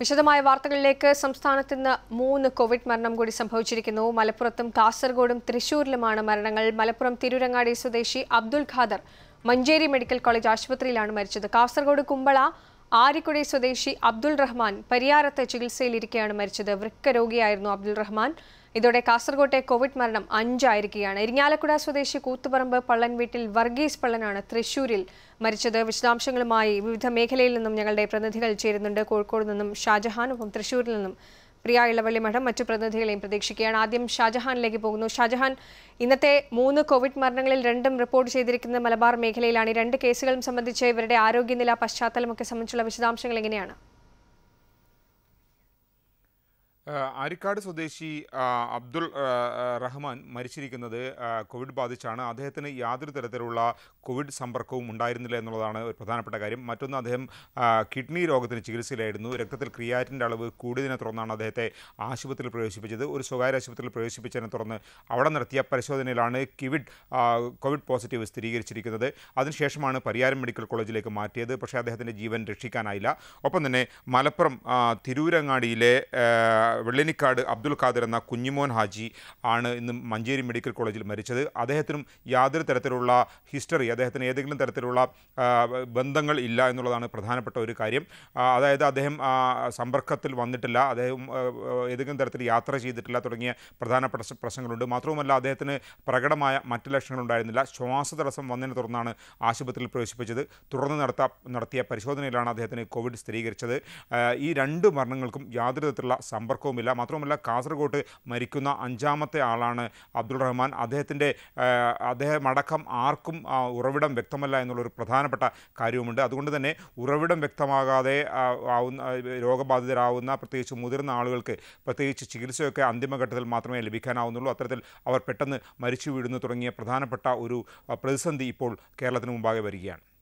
വിശദമായ വാർത്തകളിലേക്ക് സംസ്ഥാനത്ത് ഇന്ന് മൂന്ന് കോവിഡ് മരണം കൂടി സംഭവിച്ചിരിക്കുന്നു മലപ്പുറത്തും കാസർഗോഡും തൃശൂരിലുമാണ് മരണങ്ങൾ മലപ്പുറം തിരൂരങ്ങാടി സ്വദേശി അബ്ദുൽ ഖാദർ മഞ്ചേരി മെഡിക്കൽ കോളേജ് ആശുപത്രിയിലാണ് മരിച്ചത് കാസർഗോഡ് കുമ്പള ആരിക്കുടി സ്വദേശി അബ്ദുൾ റഹ്മാൻ പരിയാരത്ത് ചികിത്സയിലിരിക്കെയാണ് മരിച്ചത് വൃക്ക രോഗിയായിരുന്നു അബ്ദുൾ റഹ്മാൻ ഇതോടെ കാസർകോട്ടെ കോവിഡ് മരണം അഞ്ചായിരിക്കുകയാണ് ഇരിങ്ങാലക്കുട സ്വദേശി കൂത്തുപറമ്പ് പള്ളൻ വീട്ടിൽ വർഗീസ് പള്ളനാണ് തൃശൂരിൽ മരിച്ചത് വിശദാംശങ്ങളുമായി വിവിധ മേഖലയിൽ നിന്നും ഞങ്ങളുടെ പ്രതിനിധികൾ ചേരുന്നുണ്ട് കോഴിക്കോട് നിന്നും ഷാജഹാൻ ഒപ്പം തൃശൂരിൽ നിന്നും പ്രിയ ഇളവള്ളി മഠം മറ്റു പ്രതിനിധികളെയും പ്രതീക്ഷിക്കുകയാണ് ആദ്യം ഷാജഹാനിലേക്ക് പോകുന്നു ഷാജഹാൻ ഇന്നത്തെ മൂന്ന് കോവിഡ് മരണങ്ങളിൽ രണ്ടും റിപ്പോർട്ട് ചെയ്തിരിക്കുന്നത് മലബാർ മേഖലയിലാണ് ഈ രണ്ട് കേസുകളും സംബന്ധിച്ച് ഇവരുടെ ആരോഗ്യനില പശ്ചാത്തലമൊക്കെ സംബന്ധിച്ചുള്ള വിശദാംശങ്ങൾ എങ്ങനെയാണ് ആ, ആരിക്കാട് സ്വദേശി ആ, അബ്ദുൾ ആ, ആ, റഹ്മാൻ മരിച്ചിരിക്കുന്നത് ആ, കോവിഡ് ബാധിച്ചാണ് അദ്ദേഹത്തിന് യാതൊരു തരത്തിലുള്ള കോവിഡ് സമ്പർക്കവും ഉണ്ടായിരുന്നില്ല എന്നുള്ളതാണ് ഒരു പ്രധാനപ്പെട്ട കാര്യം മറ്റൊന്ന് അദ്ദേഹം ആ, കിഡ്നി രോഗത്തിന് ചികിത്സയിലായിരുന്നു രക്തത്തിൽ ക്രിയാറ്റിൻ്റെ അളവ് കൂടിയതിനെ തുടർന്നാണ് അദ്ദേഹത്തെ ആശുപത്രിയിൽ പ്രവേശിപ്പിച്ചത് ഒരു സ്വകാര്യ ആശുപത്രിയിൽ പ്രവേശിപ്പിച്ചതിനെ തുടർന്ന് അവിടെ നടത്തിയ പരിശോധനയിലാണ് കിവിഡ് ആ, കോവിഡ് പോസിറ്റീവ് സ്ഥിരീകരിച്ചിരിക്കുന്നത് അതിനുശേഷമാണ് പരിയാരം മെഡിക്കൽ കോളേജിലേക്ക് മാറ്റിയത് പക്ഷേ അദ്ദേഹത്തിൻ്റെ ജീവൻ രക്ഷിക്കാനായില്ല ഒപ്പം തന്നെ മലപ്പുറം ആ, തിരൂരങ്ങാടിയിലെ ആ, വെള്ളനിക്കാട് അബ്ദുൽ ഖാദർ എന്ന കുഞ്ഞിമോൻ ഹാജി ആണ് ഇന്ന് മഞ്ചേരി മെഡിക്കൽ കോളേജിൽ മരിച്ചത് അദ്ദേഹത്തിനും യാതൊരു തരത്തിലുള്ള ഹിസ്റ്ററി അദ്ദേഹത്തിന് ഏതെങ്കിലും തരത്തിലുള്ള ആ, ബന്ധങ്ങൾ ഇല്ല എന്നുള്ളതാണ് പ്രധാനപ്പെട്ട ഒരു കാര്യം ആ, അതായത് അദ്ദേഹം ആ, സമ്പർക്കത്തിൽ വന്നിട്ടില്ല അദ്ദേഹം ആ, ആ, ഏതെങ്കിലും തരത്തിൽ യാത്ര ചെയ്തിട്ടില്ല തുടങ്ങിയ പ്രധാനപ്പെട്ട പ്രശ്- പ്രശ്നങ്ങളുണ്ട് മാത്രവുമല്ല അദ്ദേഹത്തിന് പ്രകടമായ മറ്റ് ലക്ഷണങ്ങൾ ഉണ്ടായിരുന്നില്ല ശ്വാസതടസ്സം വന്നതിനെ തുടർന്നാണ് ആശുപത്രിയിൽ പ്രവേശിപ്പിച്ചത് തുടർന്ന് നടത്ത നടത്തിയ പരിശോധനയിലാണ് അദ്ദേഹത്തിന് കോവിഡ് സ്ഥിരീകരിച്ചത് ആ, ഈ രണ്ട് മരണങ്ങൾക്കും യാതൊരു തരത്തിലുള്ള സമ്പർക്കവുമില്ല മാത്രവുമല്ല കാസർഗോഡ് മരിക്കുന്ന അഞ്ചാമത്തെ ആളാണ് അബ്ദുൾ റഹ്മാൻ അദ്ദേഹത്തിൻ്റെ അദ്ദേഹം അടക്കം ആർക്കും ആ, ഉറവിടം വ്യക്തമല്ല എന്നുള്ളൊരു പ്രധാനപ്പെട്ട കാര്യവുമുണ്ട് അതുകൊണ്ട് തന്നെ ഉറവിടം വ്യക്തമാകാതെ ആ, ആവുന്ന ആ, രോഗബാധിതരാകുന്ന പ്രത്യേകിച്ച് മുതിർന്ന ആളുകൾക്ക് പ്രത്യേകിച്ച് ചികിത്സയൊക്കെ അന്തിമഘട്ടത്തിൽ മാത്രമേ ലഭിക്കാനാവുന്നുള്ളൂ അത്തരത്തിൽ അവർ പെട്ടെന്ന് മരിച്ചു വീഴുന്നു തുടങ്ങിയ പ്രധാനപ്പെട്ട ഒരു ആ, പ്രതിസന്ധി ഇപ്പോൾ കേരളത്തിന് മുമ്പാകെ വരികയാണ്